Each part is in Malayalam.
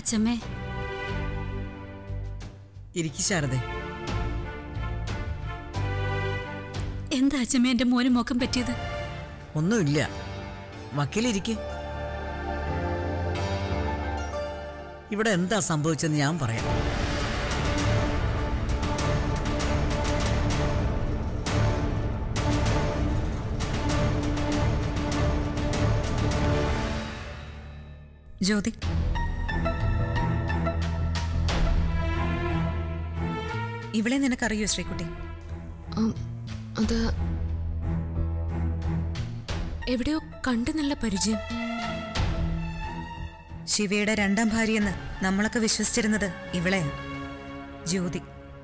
അച്ഛമ്മേ ഇരിക്കു ശാരദേ എന്താ അച്ഛമ്മ എന്റെ മോന് മുഖം പറ്റിയത് ഒന്നുമില്ല വക്കീലിരിക്കെ ഇവിടെ എന്താ സംഭവിച്ചെന്ന് ഞാൻ പറയാം ജ്യോതി ഇവളെ നിനക്കറിയോ ശ്രീകുട്ടി ഉം, അത് എവിടെയോ കണ്ടു നല്ല പരിചയം ശിവയുടെ രണ്ടാം ഭാര്യയെന്ന് നമ്മളൊക്കെ വിശ്വസിച്ചിരുന്നത് ഇവളെ ജ്യോതി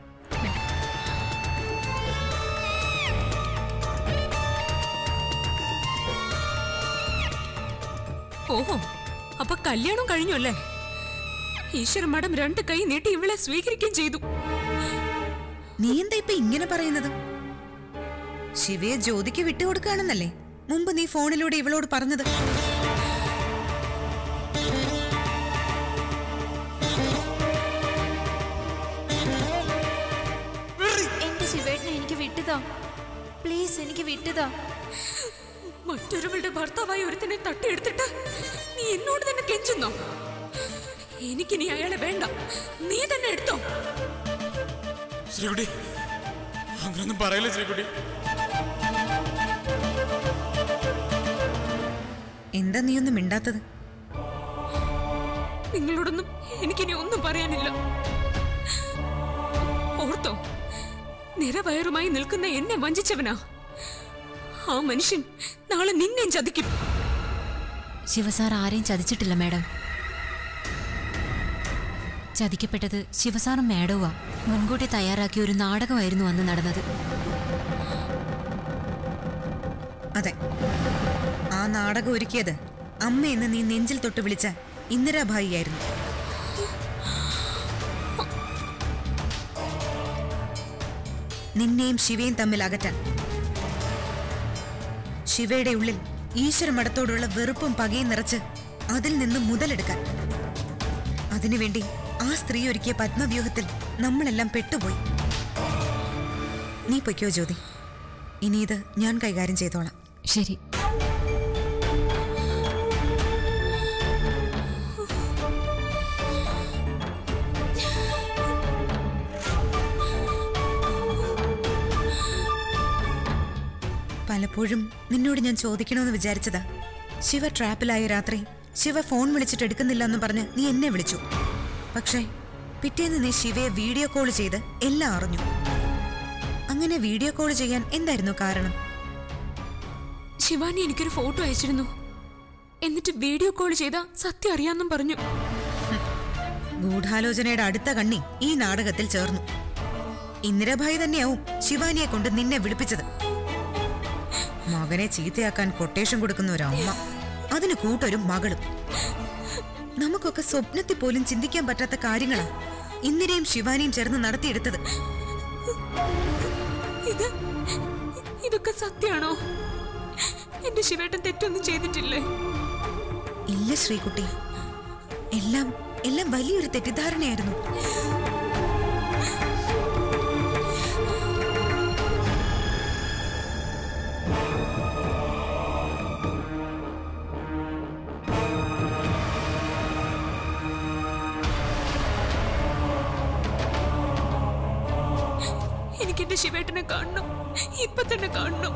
ഓഹോ അപ്പൊ കല്യാണം കഴിഞ്ഞു അല്ലേ ഈശ്വര മഠം രണ്ട് കൈ നീട്ടി ഇവളെ സ്വീകരിക്കുകയും ചെയ്തു നീ എന്താ ഇപ്പൊ ഇങ്ങനെ പറയുന്നത് ശിവയെ ജ്യോതിക്ക് വിട്ടുകൊടുക്കുകയാണെന്നല്ലേ മുമ്പ് നീ ഫോണിലൂടെ ഇവളോട് പറഞ്ഞത് എന്റെ ശിവേട്ടനെ എനിക്ക് വിട്ടുതാ പ്ലീസ് എനിക്ക് വിട്ടുതാ മറ്റൊരുവളുടെ ഭർത്താവായി ഒരുത്തനെ തട്ടിയെടുത്തിട്ട് നീ എന്നോട് തന്നെ കെഞ്ചുന്നോ എനിക്കിനി അയാളെ വേണ്ട നീ തന്നെ എടുത്തോ ശ്രീകുട്ടി അങ്ങനൊന്നും പറയല്ലേ ശ്രീകുട്ടി എന്താ നീ ഒന്നും മിണ്ടാത്തത് നിങ്ങളോടൊന്നും എനിക്കിനി ഒന്നും പറയാനില്ല ഓർത്തോ നിറവയറുമായി നിൽക്കുന്ന എന്നെ വഞ്ചിച്ചവനാ ആ മനുഷ്യൻ നാളെ നിന്നെയും ചതിക്കും ശിവസാർ ആരെയും ചതിച്ചിട്ടില്ല മാഡം ചതിക്കപ്പെട്ടത് ശിവസാറും മാഡവുമാ മുൻകൂട്ടി തയ്യാറാക്കിയ ഒരു നാടകമായിരുന്നു അന്ന് നടന്നത് അതെ ആ നാടകം ഒരുക്കിയത് അമ്മയെന്ന് നീ നെഞ്ചിൽ തൊട്ട് വിളിച്ച ഇന്ദിരാഭായിയായിരുന്നു നിന്നെയും ശിവയും തമ്മിൽ അകറ്റാൻ ശിവയുടെ ഉള്ളിൽ ഈശ്വരമഠത്തോടുള്ള വെറുപ്പും പകയും നിറച്ച് അതിൽ നിന്ന് മുതലെടുക്കാൻ അതിനുവേണ്ടി ആ സ്ത്രീ ഒരുക്കിയ പത്മവ്യൂഹത്തിൽ നമ്മളെല്ലാം പെട്ടുപോയി നീ പൊയ്ക്കോ ജ്യോതി ഇനി ഇത് ഞാൻ കൈകാര്യം ചെയ്തോളാം ശരി പലപ്പോഴും നിന്നോട് ഞാൻ ചോദിക്കണമെന്ന് വിചാരിച്ചതാ ശിവ ട്രാപ്പിലായ രാത്രി ശിവ ഫോൺ വിളിച്ചിട്ട് എടുക്കുന്നില്ല എന്ന് പറഞ്ഞ് നീ എന്നെ വിളിച്ചു പക്ഷേ പിറ്റേന്ന് നീ ശിവയെ വീഡിയോ കോൾ ചെയ്ത് എല്ലാം അറിഞ്ഞു അങ്ങനെ വീഡിയോ കോൾ ചെയ്യാൻ എന്തായിരുന്നു കാരണം ശിവാനി എനിക്കൊരു ഫോട്ടോ അയച്ചിരുന്നു എന്നിട്ട് വീഡിയോ കോൾ ചെയ്ത സത്യം അറിയാമെന്നും പറഞ്ഞു ഗൂഢാലോചനയുടെ അടുത്ത കണ്ണി ഈ നാടകത്തിൽ ചേർന്നു ഇന്ദിരാഭായി തന്നെയാവും ശിവാനിയെ കൊണ്ട് നിന്നെ വിളിപ്പിച്ചത് മകനെ ചീത്തയാക്കാൻ കൊട്ടേഷൻ കൊടുക്കുന്ന ഒരു അമ്മ അതിന് കൂട്ടൊരു മകളും നമുക്കൊക്കെ സ്വപ്നത്തിൽ പോലും ചിന്തിക്കാൻ പറ്റാത്ത കാര്യങ്ങളാ ഇന്ദിരയും ശിവാനിയും ചേർന്ന് നടത്തിയെടുത്തത് ഇത് ഇതൊക്കെ സത്യാണോ എന്റെ ശിവേട്ടൻ തെറ്റൊന്നും ചെയ്തിട്ടില്ലേ ഇല്ല ശ്രീകുട്ടി എല്ലാം എല്ലാം വലിയൊരു തെറ്റിദ്ധാരണയായിരുന്നു എനിക്ക് എന്റെ ശിവേട്ടനെ കാണണം ഇപ്പൊ തന്നെ കാണണം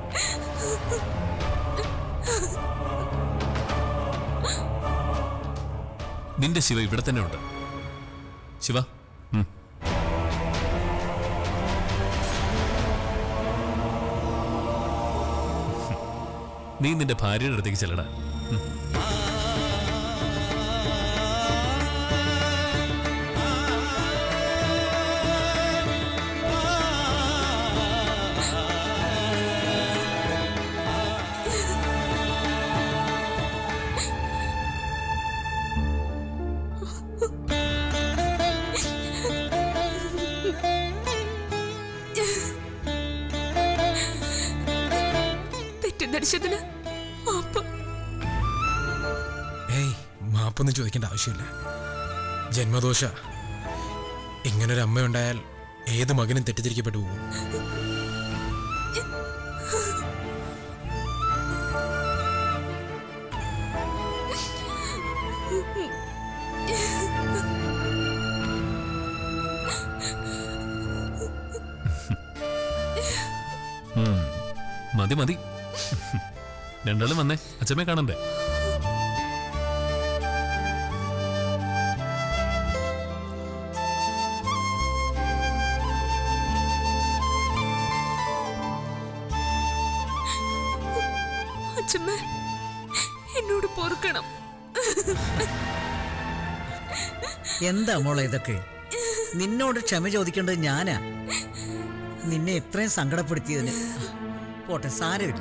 നിന്റെ ശിവ ഇവിടെ തന്നെ ഉണ്ട് ശിവ ഉം. നീ നിന്റെ ഭാര്യയുടെ അടുത്തേക്ക് ചെല്ലടാ ഉം. തെറ്റിദ്ധരിച്ചതിന് മാപ്പ് ഏയ് മാപ്പൊന്നും ചോദിക്കേണ്ട ആവശ്യമില്ല ജന്മദോഷ ഇങ്ങനൊരു അമ്മയുണ്ടായാൽ ഏത് മകനും തെറ്റിദ്ധരിക്കപ്പെട്ടു പോകും ഉം. മതി മതി രണ്ടാളും വന്നേ അച്ഛമ്മയെ കാണണ്ടേ അച്ഛമ്മ എന്നോട് പൊറുക്കണം എന്താ മോളെ ഇതൊക്കെ നിന്നോട് ക്ഷമ ചോദിക്കേണ്ടത് ഞാനാ നിന്നെ ഇത്രയും സങ്കടപ്പെടുത്തിയതിന് പോട്ടെ സാരമില്ല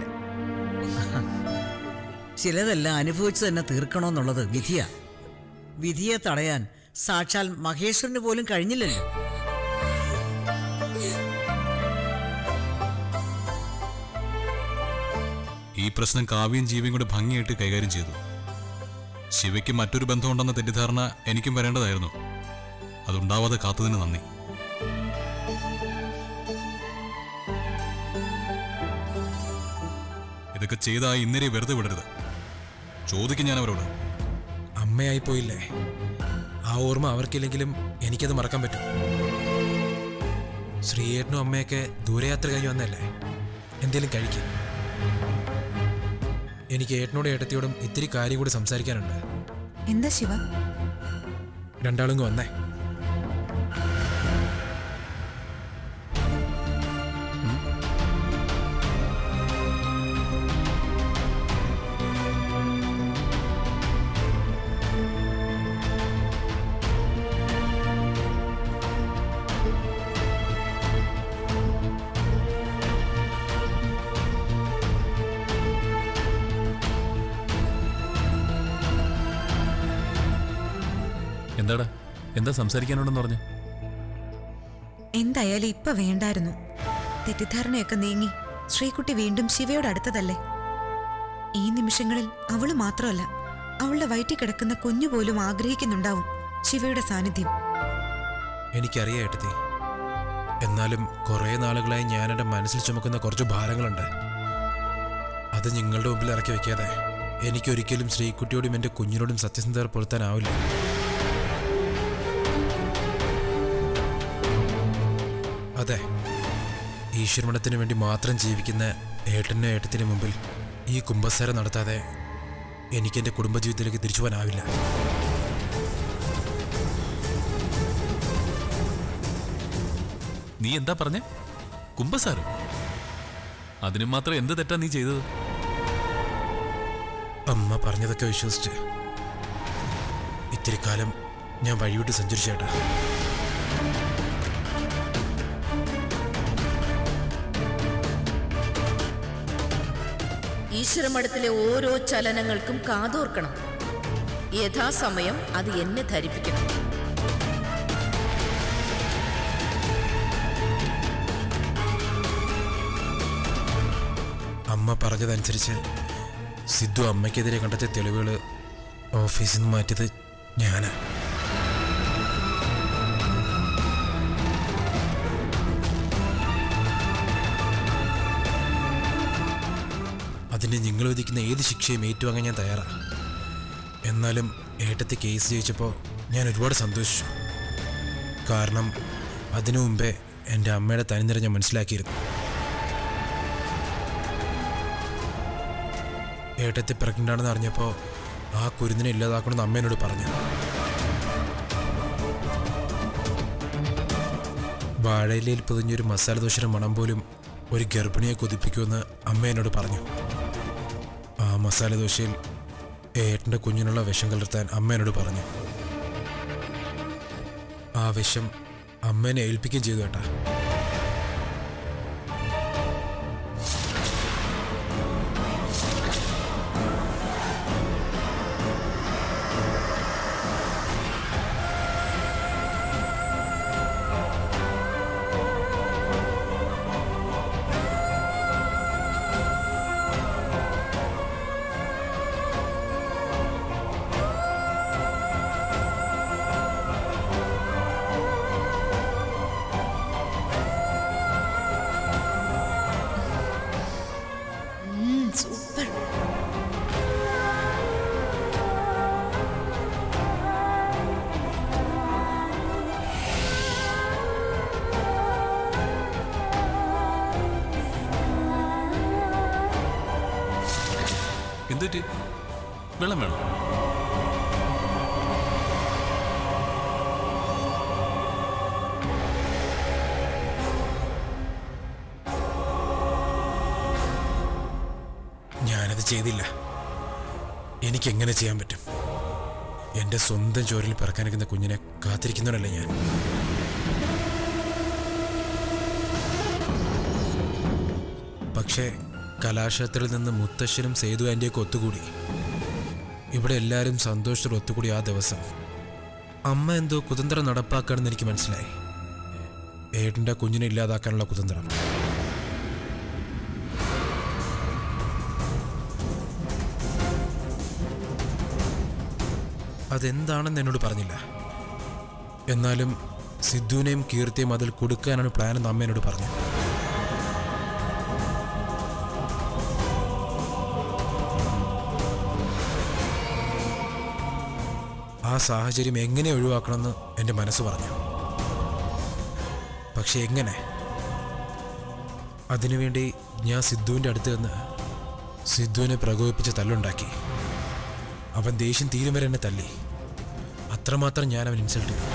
ചിലതെല്ലാം അനുഭവിച്ചു തന്നെ തീർക്കണമെന്നുള്ളത് വിധിയാ വിധിയെ തടയാൻ സാക്ഷാൽ മഹേശ്വരന് പോലും കഴിഞ്ഞില്ലല്ലോ ഈ പ്രശ്നം കാവ്യം ജീവിയും കൂടെ ഭംഗിയായിട്ട് കൈകാര്യം ചെയ്തു ശിവയ്ക്ക് മറ്റൊരു ബന്ധമുണ്ടെന്ന തെറ്റിദ്ധാരണ എനിക്കും വരേണ്ടതായിരുന്നു അതുണ്ടാവാതെ കാത്തതിന് നന്ദി ഇതൊക്കെ ചെയ്ത ആ ഇന്നലെ വെറുതെ വിടരുത് ചോദിക്കും ഞാൻ അവരോട് അമ്മയായി പോയില്ലേ ആ ഓർമ്മ അവർക്കില്ലെങ്കിലും എനിക്കത് മറക്കാൻ പറ്റും ശ്രീയേട്ടനും അമ്മയൊക്കെ ദൂരയാത്ര കഴിഞ്ഞ് വന്നല്ലേ എന്തേലും കഴിക്കും എനിക്ക് ഏട്ടനോടും ഏട്ടത്തിയോടും ഇത്തിരി കാര്യം കൂടി സംസാരിക്കാനുണ്ട് എന്താ ശിവ രണ്ടാളും ഇങ്ങ് വന്നേ എന്താടാ എന്താ സംസാരിക്കാനുണ്ടെന്ന് പറഞ്ഞു എന്തായാലും ഇപ്പൊ വേണ്ടായിരുന്നു തെറ്റിദ്ധാരണയൊക്കെ നീങ്ങി ശ്രീകുട്ടി വീണ്ടും ശിവയോട് അടുത്തതല്ലേ ഈ നിമിഷങ്ങളിൽ അവള് മാത്രമല്ല അവളുടെ വയറ്റിൽ കിടക്കുന്ന കുഞ്ഞു പോലും ആഗ്രഹിക്കുന്നുണ്ടാവും ശിവയുടെ സാന്നിധ്യം എനിക്കറിയാം ഏട്ടത്തി എന്നാലും കുറേ നാളുകളായി ഞാൻ എൻ്റെ മനസ്സിൽ ചുമക്കുന്ന കുറച്ച് ഭാരങ്ങളുണ്ട് അത് നിങ്ങളുടെ മുമ്പിൽ ഇറക്കി വെക്കാതെ എനിക്കൊരിക്കലും ശ്രീകുട്ടിയോടും എൻ്റെ കുഞ്ഞിനോടും സത്യസന്ധത പുലർത്താനാവില്ല അതെ ഈശ്വരമണത്തിന് വേണ്ടി മാത്രം ജീവിക്കുന്ന ഏട്ടനും ഏട്ടത്തിന് മുമ്പിൽ ഈ കുംഭസാരം നടത്താതെ എനിക്ക് എൻ്റെ കുടുംബജീവിതത്തിലേക്ക് തിരിച്ചു പോകാനാവില്ല നീ എന്താ പറഞ്ഞേ കുംഭസാരം അതിന് മാത്രം എന്ത് തെറ്റാ നീ ചെയ്തത് അമ്മ പറഞ്ഞതൊക്കെ വിശ്വസിച്ച് ഇത്തിരി കാലം ഞാൻ വഴിവിട്ട് സഞ്ചരിച്ചേട്ടാ ഈശ്വരമഠത്തിലെ ഓരോ ചലനങ്ങൾക്കും കാതോർക്കണം യഥാസമയം അത് എന്നെ ധരിപ്പിക്കണം അമ്മ പറഞ്ഞതനുസരിച്ച് സിദ്ധു അമ്മയ്ക്കെതിരെ കണ്ടെത്തിയ തെളിവുകൾ ഓഫീസിൽ നിന്ന് മാറ്റിയത് ഞാനാ അതിന് നിങ്ങൾ വിധിക്കുന്ന ഏത് ശിക്ഷയും ഏറ്റുവാങ്ങാൻ ഞാൻ തയ്യാറാണ് എന്നാലും ഏട്ടത്തി കേസ് ജയിച്ചപ്പോൾ ഞാൻ ഒരുപാട് സന്തോഷിച്ചു കാരണം അതിനു മുമ്പേ എൻ്റെ അമ്മയുടെ തനിനിറ ഞാൻ മനസ്സിലാക്കിയിരുന്നു ഏട്ടത്തി പ്രഗ്നൻ്റ് ആണെന്ന് അറിഞ്ഞപ്പോൾ ആ കുരുന്നിനെ ഇല്ലാതാക്കണമെന്ന് അമ്മ എന്നോട് പറഞ്ഞു വാഴയിലയിൽ പൊതിഞ്ഞൊരു മസാല ദോശയുടെ മണം പോലും ഒരു ഗർഭിണിയെ കൊതിപ്പിക്കുമെന്ന് അമ്മ എന്നോട് പറഞ്ഞു ആ മസാല ദോശയിൽ ഏട്ടൻ്റെ കുഞ്ഞിനുള്ള വിഷം കലർത്താൻ അമ്മ എന്നോട് പറഞ്ഞു ആ വിഷം അമ്മേനെ ഏൽപ്പിക്കുകയും ചെയ്തു ഏട്ടാ എന്തുപറ്റി വെള്ളം വേണം ഞാനത് ചെയ്തില്ല എനിക്കെങ്ങനെ ചെയ്യാൻ പറ്റും എൻ്റെ സ്വന്തം ചോരിൽ പിറക്കാനിരിക്കുന്ന കുഞ്ഞിനെ കാത്തിരിക്കുന്നവനല്ല ഞാൻ പക്ഷേ കലാക്ഷേത്രത്തിൽ നിന്ന് മുത്തശ്ശനും സേതു ആൻറ്റിയൊക്കെ ഒത്തുകൂടി ഇവിടെ എല്ലാവരും സന്തോഷത്തോടെ ഒത്തുകൂടി ആ ദിവസം അമ്മ എന്തോ കുതന്ത്രം നടപ്പാക്കുകയാണെന്ന് എനിക്ക് മനസ്സിലായി ഏട്ടൻ്റെ കുഞ്ഞിനെ ഇല്ലാതാക്കാനുള്ള കുതന്ത്രം അതെന്താണെന്ന് എന്നോട് പറഞ്ഞില്ല എന്നാലും സിദ്ധുവിനെയും കീർത്തിയും അതിൽ കൊടുക്കാനാണ് പ്ലാൻ എന്ന് അമ്മ എന്നോട് പറഞ്ഞു ആ സാഹചര്യം എങ്ങനെ ഒഴിവാക്കണമെന്ന് എൻ്റെ മനസ്സ് പറഞ്ഞു പക്ഷെ എങ്ങനെ അതിനുവേണ്ടി ഞാൻ സിദ്ധുവിൻ്റെ അടുത്ത് നിന്ന് സിദ്ധുവിനെ പ്രകോപിപ്പിച്ച് തല്ലുണ്ടാക്കി അവൻ ദേഷ്യം തീരും വരെ എന്നെ തല്ലി അത്രമാത്രം ഞാൻ അവൻ ഇൻസൾട്ട് ചെയ്തു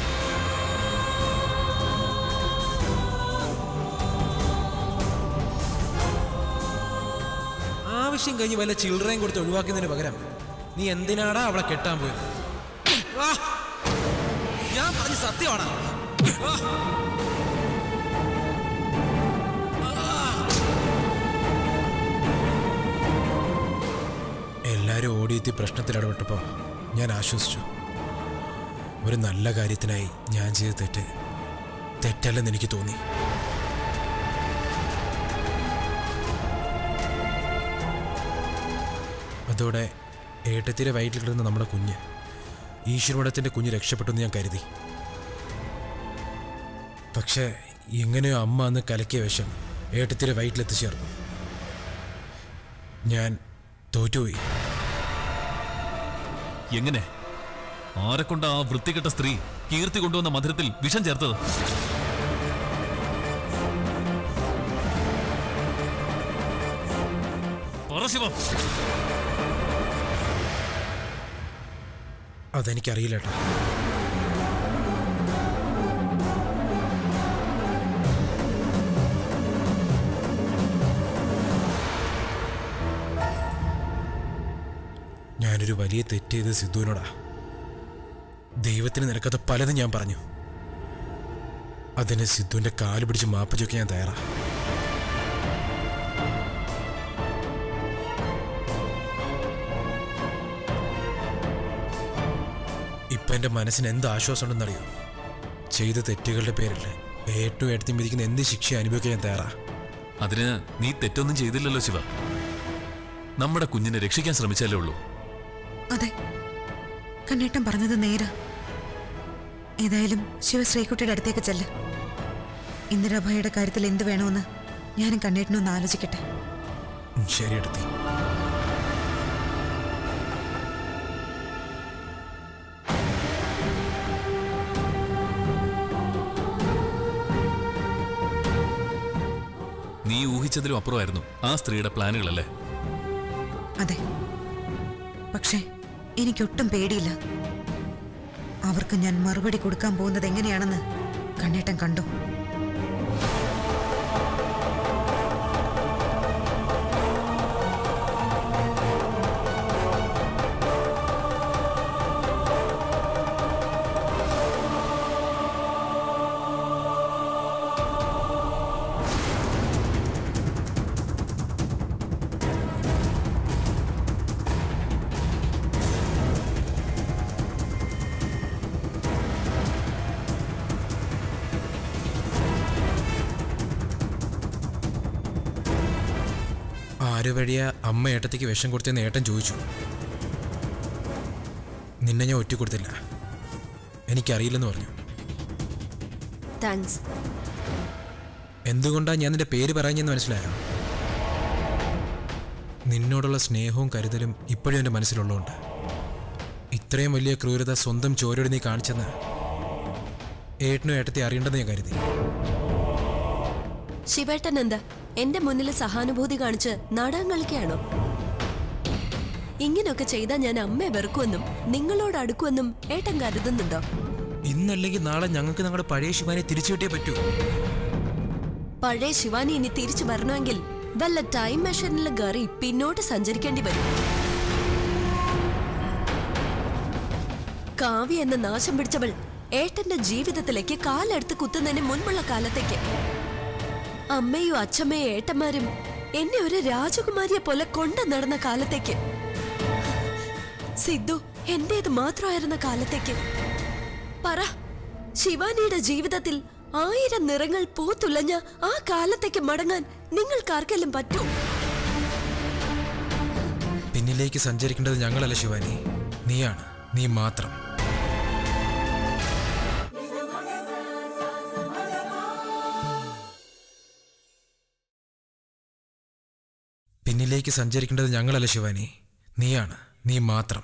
ആവശ്യം കഴിഞ്ഞ് വല്ല ചിൽഡ്രയും കൊടുത്ത് ഒഴിവാക്കുന്നതിന് പകരം നീ എന്തിനാടാ അവളെ കെട്ടാൻ പോയത് ആ! ഞാൻ പറഞ്ഞ സത്യമാണ് എല്ലാവരും ഓടിയെത്തി പ്രശ്നത്തിൽ ഇടപെട്ടപ്പോൾ ഞാൻ ആശ്വസിച്ചു ഒരു നല്ല കാര്യത്തിനായി ഞാൻ ചെയ്ത തെറ്റ് തെറ്റല്ലെന്ന് എനിക്ക് തോന്നി അതോടെ ഏട്ടത്തിരെ വയറ്റിൽ കിടന്ന നമ്മുടെ കുഞ്ഞ് ഈശ്വരമഠത്തിൻ്റെ കുഞ്ഞ് രക്ഷപ്പെട്ടു എന്ന് ഞാൻ കരുതി പക്ഷേ എങ്ങനെയോ അമ്മ അന്ന് കലക്കിയ വിഷം ഏട്ടത്തിരെ വയറ്റിലെത്തിച്ചേർന്നു ഞാൻ തോറ്റുപോയി എങ്ങനെ ആരെക്കൊണ്ട് ആ വൃത്തികെട്ട സ്ത്രീ കീർത്തി കൊണ്ടുവന്ന മധുരത്തിൽ വിഷം ചേർത്തത് പറ ശിവം അതെനിക്കറിയില്ല ഏട്ടാ ഞാനൊരു വലിയ തെറ്റ് ചെയ്ത് സിദ്ധുവിനോടാ ദൈവത്തിന് നിനക്കത് പലതും ഞാൻ പറഞ്ഞു അതിന് സിദ്ധുവിന്റെ കാല് പിടിച്ച് മാപ്പിച്ചൊക്കെ ഞാൻ തയ്യാറാ ഇപ്പൊ എന്റെ മനസ്സിന് എന്ത് ആശ്വാസം ഉണ്ടെന്നറിയോ ചെയ്ത തെറ്റുകളുടെ പേരിൽ ഏറ്റവും എടുത്തി വിധിക്കുന്ന എന്ത് ശിക്ഷ അനുഭവിക്കാൻ ഞാൻ തയ്യാറാ അതിന് നീ തെറ്റൊന്നും ചെയ്തില്ലല്ലോ ശിവ നമ്മുടെ കുഞ്ഞിനെ രക്ഷിക്കാൻ ശ്രമിച്ചാലേ ഉള്ളൂ അതെ കണ്ണേട്ടൻ പറഞ്ഞത് നേരാ ഏതായാലും ശിവശ്രീകുട്ടിയുടെ അടുത്തേക്ക് ചെല്ല് ഇന്ദിരാഭായിയുടെ കാര്യത്തിൽ എന്ത് വേണമെന്ന് ഞാനും കണ്ണേട്ടനും ഒന്ന് ആലോചിക്കട്ടെ ഉം, ശരി എടുത്തി നീ ഊഹിച്ചതിലും അപ്പുറമായിരുന്നു ആ സ്ത്രീയുടെ പ്ലാനുകളല്ലേ അതെ പക്ഷേ എനിക്കൊട്ടും പേടിയില്ല അവർക്ക് ഞാൻ മറുപടി കൊടുക്കാൻ പോകുന്നത് എങ്ങനെയാണെന്ന് കണ്ണേട്ടൻ കണ്ടു ആര് വഴിയാ അമ്മ ഏട്ടത്തേക്ക് വിഷം കൊടുത്തെന്ന് ഏട്ടൻ ചോദിച്ചു നിന്നെ ഞാൻ ഒറ്റ കൊടുത്തില്ല എനിക്കറിയില്ലെന്ന് പറഞ്ഞു താങ്ക്സ് എന്തുകൊണ്ടാ ഞാൻ നിന്റെ പേര് പറഞ്ഞെന്ന് മനസ്സിലായോ നിന്നോടുള്ള സ്നേഹവും കരുതലും ഇപ്പോഴും എൻ്റെ മനസ്സിലുള്ളതുകൊണ്ട് ഇത്രയും വലിയ ക്രൂരത സ്വന്തം ചോരയോട് നീ കാണിച്ചെന്ന് ഏട്ടനും ഏട്ടത്തെ അറിയേണ്ടെന്ന് ഞാൻ കരുതി ശിവേട്ടൻ എന്താ എന്റെ മുന്നിൽ സഹാനുഭൂതി കാണിച്ച് നാടകം കളിക്കുകയാണോ ഇങ്ങനെയൊക്കെ ചെയ്താൽ ഞാൻ അമ്മയെ വെറുക്കുമെന്നും നിങ്ങളോട് അടുക്കുമെന്നും ഏട്ടൻ കരുതുന്നുണ്ടോ ഇന്നല്ലെങ്കിൽ നാളെ ഞങ്ങൾക്ക് ഞങ്ങളുടെ പഴയ ശിവാനെ തിരിച്ചു കിട്ടിയേ പറ്റൂ പഴയ ശിവാനി ഇനി തിരിച്ചു വരണമെങ്കിൽ വല്ല ടൈം മെഷീനിൽ കയറി പിന്നോട്ട് സഞ്ചരിക്കേണ്ടി വരും കാവ്യ എന്ന നാശം പിടിച്ചവൾ ഏട്ടന്റെ ജീവിതത്തിലേക്ക് കാലെടുത്ത് കുത്തുന്നതിന് മുൻപുള്ള കാലത്തേക്ക് അമ്മയും അച്ഛമ്മയും ഏട്ടന്മാരും എന്നെ ഒരു രാജകുമാരിയെ പോലെ കൊണ്ടു നടന്ന കാലത്തേക്ക് സിദ്ധു എന്റേത് മാത്രമായിരുന്ന കാലത്തേക്ക് പറ ശിവാനിയുടെ ജീവിതത്തിൽ ആയിരം നിറങ്ങൾ പൂത്തുലഞ്ഞ ആ കാലത്തേക്ക് മടങ്ങാൻ നിങ്ങൾക്കാർക്കെല്ലാം പറ്റൂ പിന്നിലേക്ക് സഞ്ചരിക്കേണ്ടത് ഞങ്ങളല്ല ശിവാനി നീയാണ് നീ മാത്രം പിന്നിലേക്ക് സഞ്ചരിക്കേണ്ടത് ഞങ്ങളല്ല ശിവാനി നീയാണ് നീ മാത്രം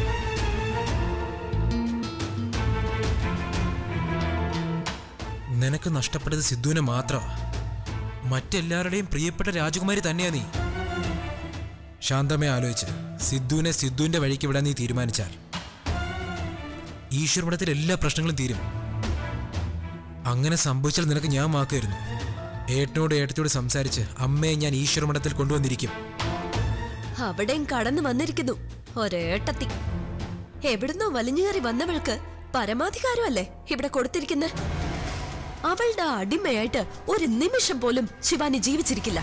നിനക്ക് നഷ്ടപ്പെട്ടത് സിദ്ധുവിനെ മാത്രമാ മറ്റെല്ലാവരുടെയും പ്രിയപ്പെട്ട രാജകുമാരി തന്നെയാ നീ ശാന്തമേ ആലോചിച്ച് സിദ്ധുവിനെ സിദ്ധുവിന്റെ വഴിക്ക് വിടാൻ നീ തീരുമാനിച്ചാൽ ഈശ്വരമഠത്തിൽ എല്ലാ പ്രശ്നങ്ങളും തീരും അങ്ങനെ സംഭവിച്ചാൽ നിനക്ക് ഞാൻ വാക്കുമായിരുന്നു ഏട്ടനോട് ഏട്ടത്തോട് സംസാരിച്ച് അമ്മയെ ഞാൻ ഈശ്വരമഠത്തിൽ കൊണ്ടുവന്നിരിക്കും അവിടെയും കടന്നു വന്നിരിക്കുന്നു ഒരേട്ടത്തി എവിടുന്നോ വലിഞ്ഞുകയറി വന്നവൾക്ക് പരമാധികാരമല്ലേ ഇവിടെ കൊടുത്തിരിക്കുന്നത് അവളുടെ അടിമയായിട്ട് ഒരു നിമിഷം പോലും ശിവാനി ജീവിച്ചിരിക്കില്ല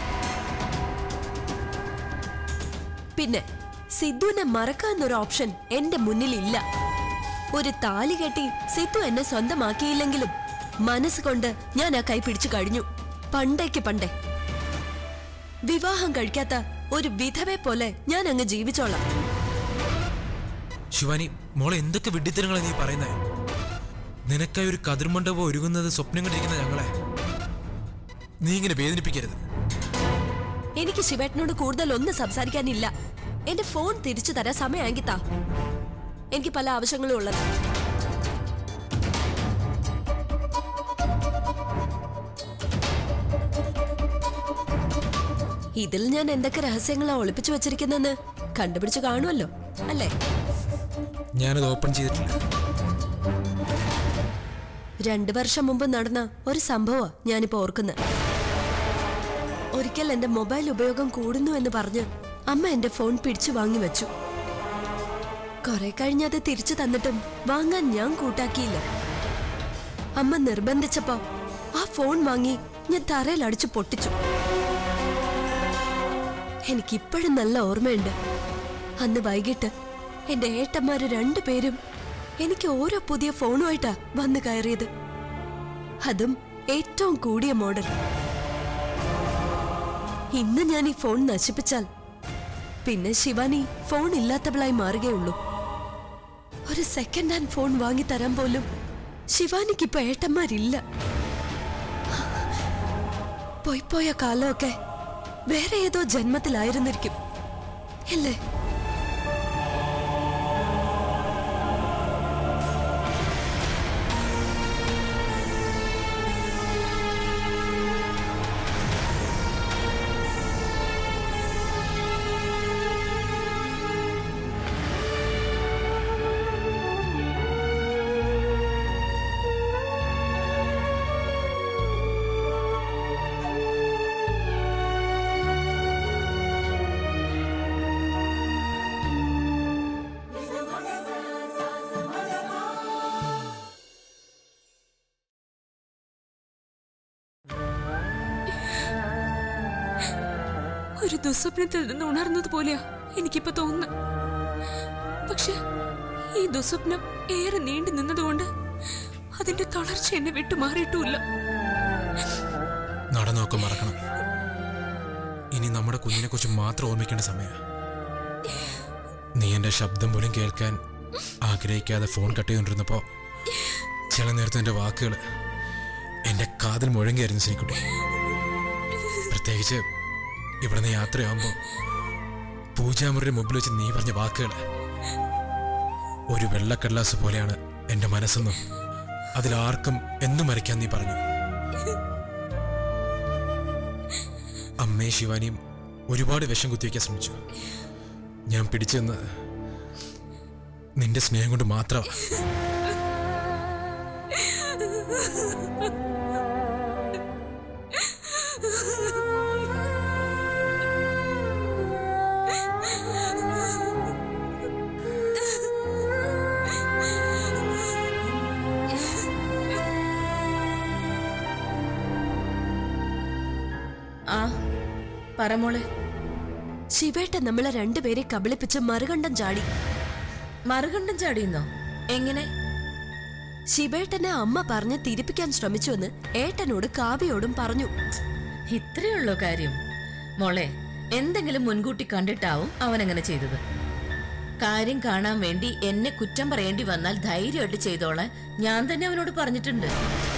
പിന്നെ സിദ്ധുവിനെ മറക്കാന്നൊരു ഓപ്ഷൻ എന്റെ മുന്നിൽ ഇല്ല ഒരു താലി കെട്ടി സിദ്ധു എന്നെ സ്വന്തമാക്കിയില്ലെങ്കിലും മനസ്സുകൊണ്ട് ഞാൻ ആ കൈ പിടിച്ചു കഴിഞ്ഞു പണ്ടേക്ക് പണ്ടേ വിവാഹം കഴിക്കാത്ത ഒരു വിധവെ പോലെ ഞാൻ അങ്ങ് ജീവിച്ചോളാം ശിവാനി മോളെ എന്തൊക്കെ വിഡ്ഢിത്തരങ്ങളാണ് നീ പറയുന്നത് നിനക്കായി ഒരു കതിർമണ്ഡപം ഒരുങ്ങുന്നത് സ്വപ്നം കണ്ടിരിക്കുന്ന ഞങ്ങളെ നീ ഇങ്ങനെ വേദനിപ്പിക്കരുത് എനിക്ക് ശിവേട്ടനോട് കൂടുതൽ ഒന്നും സംസാരിക്കാനില്ല എന്റെ ഫോൺ തിരിച്ചു തരാൻ സമയമായെങ്കിൽ താ എനിക്ക് പല ആവശ്യങ്ങളും ഉള്ളത് ഇതിൽ ഞാൻ എന്തൊക്കെ രഹസ്യങ്ങളാ ഒളിപ്പിച്ചു വെച്ചിരിക്കുന്നെന്ന് കണ്ടുപിടിച്ചു കാണുമല്ലോ അല്ലേ ഞാനത് ഓപ്പൺ ചെയ്തിട്ടില്ല രണ്ടു വർഷം മുമ്പ് നടന്ന ഒരു സംഭവം ഞാനിപ്പോ ഓർക്കുന്നത് ഒരിക്കൽ എന്റെ മൊബൈൽ ഉപയോഗം കൂടുന്നു എന്ന് പറഞ്ഞ് അമ്മ എന്റെ ഫോൺ പിടിച്ചു വാങ്ങി വെച്ചു കുറെ കഴിഞ്ഞ് അത് തിരിച്ചു തന്നിട്ടും വാങ്ങാൻ ഞാൻ കൂട്ടാക്കിയില്ല അമ്മ നിർബന്ധിച്ചപ്പോ ആ ഫോൺ വാങ്ങി ഞാൻ തറയിൽ അടിച്ചു പൊട്ടിച്ചു എനിക്കിപ്പോഴും നല്ല ഓർമ്മയുണ്ട് അന്ന് വൈകിട്ട് എന്റെ ഏട്ടന്മാര് രണ്ടുപേരും എനിക്ക് ഓരോ പുതിയ ഫോണുമായിട്ടാ വന്നു കയറിയത് അതും ഏറ്റവും കൂടിയ മോഡൽ ഇന്ന് ഞാൻ ഈ ഫോൺ നശിപ്പിച്ചാൽ പിന്നെ ശിവാനി ഫോൺ ഇല്ലാത്തവളായി മാറുകയുള്ളൂ ഒരു സെക്കൻഡ് ഹാൻഡ് ഫോൺ വാങ്ങി തരാൻ പോലും ശിവാനിക്ക് ഇപ്പൊ ഏട്ടന്മാരില്ല പോയിപ്പോയ കാലമൊക്കെ വേറെ ഏതോ ജന്മത്തിലായിരുന്നിരിക്കും അല്ലേ ഒരു ദുസ്വപ്നത്തിൽ നിന്ന് ഉണർന്നത് പോലെയാ എനിക്കിപ്പോ തോന്നുന്നത് പക്ഷെ ഈ ദുസ്വപ്നം ഏറെ നീണ്ടു നിന്നതുകൊണ്ട് അതിന്റെ തളർച്ച എന്നെ വിട്ടുമാറിയിട്ടുമില്ല നടന്നൊക്കെ മറക്കണം ഇനി നമ്മുടെ കുഞ്ഞിനെ കുറിച്ച് മാത്രം ഓർമ്മിക്കേണ്ട സമയ നീ എന്റെ ശബ്ദം പോലും കേൾക്കാൻ ആഗ്രഹിക്കാതെ ഫോൺ കട്ട് ചെയ്തുകൊണ്ടിരുന്നപ്പോ ചില നേരത്തെ എന്റെ വാക്കുകൾ എന്റെ കാതിൽ മുഴങ്ങിയായിരുന്നു ശ്രീക്കുട്ടി പ്രത്യേകിച്ച് ഇവിടെ നിന്ന് യാത്രയാകുമ്പോൾ പൂജാമുറിയുടെ മുമ്പിൽ വെച്ച് നീ പറഞ്ഞ വാക്കുകൾ ഒരു വെള്ളക്കടലാസ് പോലെയാണ് എന്റെ മനസ്സെന്നും അതിലാർക്കും എന്നും മറിക്കാൻ നീ പറഞ്ഞു അമ്മയും ശിവാനിയും ഒരുപാട് വിഷം കുത്തിവെക്കാൻ ശ്രമിച്ചു ഞാൻ പിടിച്ചെന്ന് നിന്റെ സ്നേഹം കൊണ്ട് മാത്രമാണ് ആ പറമോളെ ശിവേട്ടൻ നമ്മളെ രണ്ടുപേരെ കബളിപ്പിച്ച് മറുകണ്ഠം ചാടി മറുകണ്ഠം ചാടിയെന്നോ എങ്ങനെ ശിവേട്ടനെ അമ്മ പറഞ്ഞ് തിരിപ്പിക്കാൻ ശ്രമിച്ചുവെന്ന് ഏട്ടനോട് കാവ്യയോടും പറഞ്ഞു ഇത്രയുള്ളൂ കാര്യം മോളെ എന്തെങ്കിലും മുൻകൂട്ടി കണ്ടിട്ടാവും അവൻ അങ്ങനെ ചെയ്തത് കാര്യം കാണാൻ വേണ്ടി എന്നെ കുറ്റം പറയേണ്ടി വന്നാൽ ധൈര്യമായിട്ട് ചെയ്തോളാൻ ഞാൻ തന്നെ അവനോട് പറഞ്ഞിട്ടുണ്ട്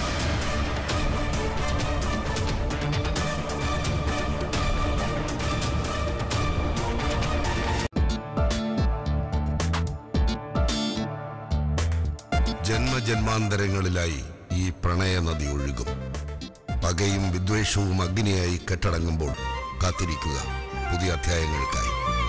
ജന്മജന്മാന്തരങ്ങളിലായി ഈ പ്രണയ നദി ഒഴുകും പകയും വിദ്വേഷവും അഗ്നിയായി കെട്ടടങ്ങുമ്പോൾ കാത്തിരിക്കുക പുതിയ അധ്യായങ്ങൾക്കായി